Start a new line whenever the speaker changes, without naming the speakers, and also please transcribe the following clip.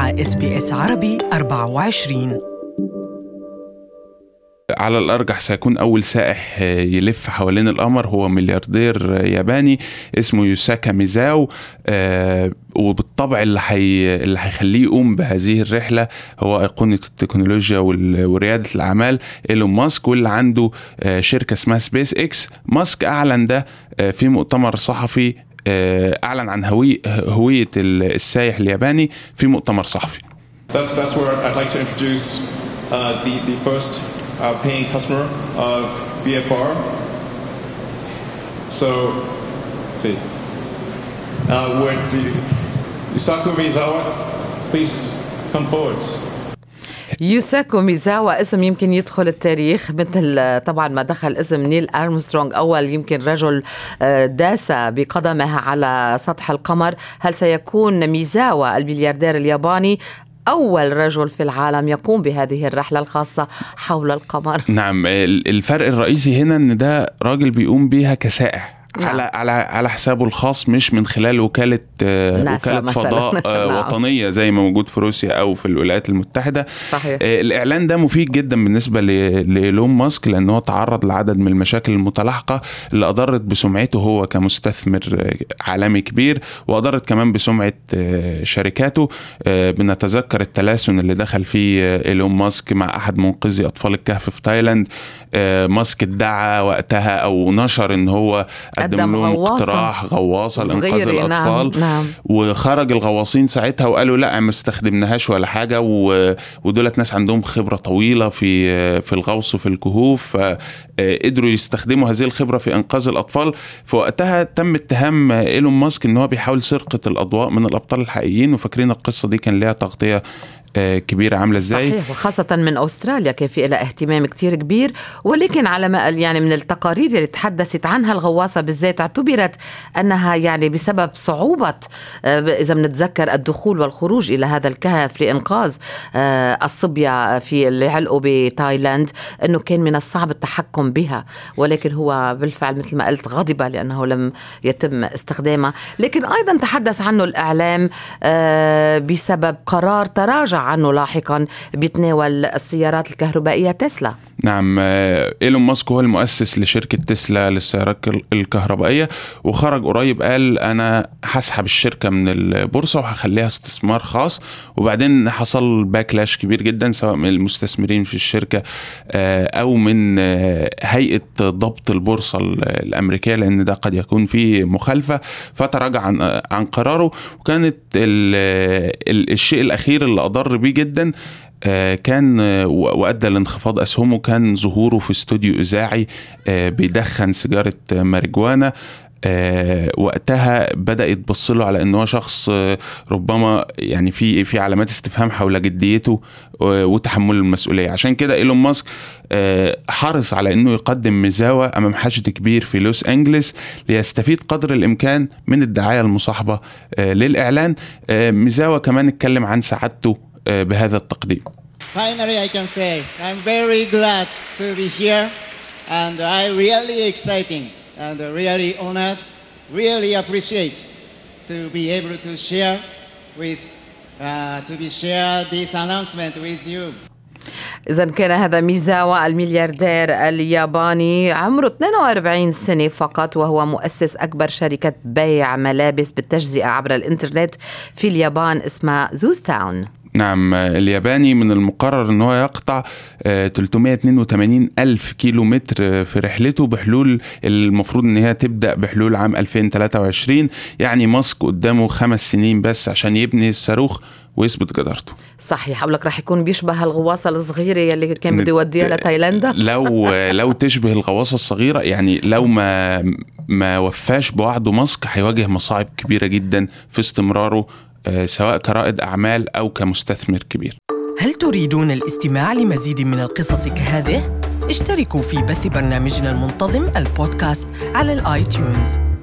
مع اس بي اس عربي 24
على الأرجح سيكون أول سائح يلف حوالين القمر هو ملياردير ياباني اسمه يوساكا ميزاو آه، وبالطبع اللي حي... اللي هيخليه يقوم بهذه الرحله هو ايقونه التكنولوجيا وال... ورياده الاعمال ايلون ماسك واللي عنده آه، شركه اسمها سبيس اكس ماسك اعلن ده آه، في مؤتمر صحفي اعلن عن هوي... هويه السائح الياباني في مؤتمر صحفي
That's, that's where I'd like to introduce uh, the, the first uh, paying customer of BFR. So, let's see. Uh, would Yusaku Mizawa please come forward?
يوساكو ميزاوا اسم يمكن يدخل التاريخ مثل طبعا ما دخل اسم نيل ارمسترونغ اول يمكن رجل داس بقدمه على سطح القمر هل سيكون ميزاوا الملياردير الياباني أول رجل في العالم يقوم بهذه الرحلة الخاصة حول القمر
نعم الفرق الرئيسي هنا أن ده راجل بيقوم بيها كسائح نعم. على على على حسابه الخاص مش من خلال وكاله آه، وكاله فضاء آه، نعم. وطنيه زي ما موجود في روسيا او في الولايات المتحده
صحيح.
آه، الاعلان ده مفيد جدا بالنسبه لإيلون ماسك لان هو تعرض لعدد من المشاكل المتلاحقه اللي اضرت بسمعته هو كمستثمر عالمي كبير واضرت كمان بسمعه شركاته بنتذكر التلاسن اللي دخل فيه إيلون ماسك مع احد منقذي اطفال الكهف في تايلاند ماسك ادعى وقتها او نشر ان هو قدم لهم اقتراح غواصه لانقاذ نعم، الاطفال نعم. نعم. وخرج الغواصين ساعتها وقالوا لا ما استخدمناهاش ولا حاجه ودولت ناس عندهم خبره طويله في في الغوص في الكهوف فقدروا يستخدموا هذه الخبره في انقاذ الاطفال في وقتها تم اتهام ايلون ماسك ان هو بيحاول سرقه الاضواء من الابطال الحقيقيين وفاكرين القصه دي كان ليها تغطيه آه، كبيره عامله ازاي
صحيح وخاصه من استراليا كان في لها اهتمام كتير كبير ولكن على ما يعني من التقارير اللي تحدثت عنها الغواصه بالذات اعتبرت انها يعني بسبب صعوبه آه، اذا بنتذكر الدخول والخروج الى هذا الكهف لانقاذ آه، الصبيه في اللي علقوا بتايلاند انه كان من الصعب التحكم بها ولكن هو بالفعل مثل ما قلت غضب لانه لم يتم استخدامها لكن ايضا تحدث عنه الاعلام بسبب قرار تراجع عنه لاحقا بيتناول السيارات الكهربائية تسلا
نعم آه، ايلون ماسك هو المؤسس لشركة تسلا للسيارات الكهربائية وخرج قريب قال انا هسحب الشركة من البورصة وهخليها استثمار خاص وبعدين حصل باكلاش كبير جدا سواء من المستثمرين في الشركة آه، او من آه، هيئة ضبط البورصة الامريكية لان ده قد يكون فيه مخالفة فتراجع عن عن قراره وكانت الشيء الاخير اللي اضر بيه جدا آه، كان آه، وادى لانخفاض اسهمه كان ظهوره في استوديو اذاعي آه، بيدخن سيجاره ماريجوانا آه وقتها بدا يتبص له على ان هو شخص آه ربما يعني في في علامات استفهام حول جديته آه وتحمل المسؤوليه عشان كده ايلون ماسك آه حرص على انه يقدم مزاوى امام حشد كبير في لوس انجلس ليستفيد قدر الامكان من الدعايه المصاحبه آه للاعلان آه مزاوى كمان اتكلم عن سعادته آه بهذا التقديم
Finally, I can say I'm very glad to be here and I really exciting and really honored, really appreciate to be able to share with, uh, to be share this announcement with you.
إذا كان هذا ميزاوا الملياردير الياباني عمره 42 سنة فقط وهو مؤسس أكبر شركة بيع ملابس بالتجزئة عبر الإنترنت في اليابان اسمها زوز تاون
نعم الياباني من المقرر ان هو يقطع 382 آه، الف كيلو متر في رحلته بحلول المفروض ان هي تبدا بحلول عام 2023 يعني ماسك قدامه خمس سنين بس عشان يبني الصاروخ ويثبت جدارته
صحيح اقول لك راح يكون بيشبه الغواصه الصغيره اللي كان بده يوديها لتايلاندا
لو لو تشبه الغواصه الصغيره يعني لو ما ما وفاش بوعده ماسك هيواجه مصاعب كبيره جدا في استمراره آه، سواء كرائد أعمال أو كمستثمر كبير
هل تريدون الاستماع لمزيد من القصص كهذه؟ اشتركوا في بث برنامجنا المنتظم البودكاست على الآي تيونز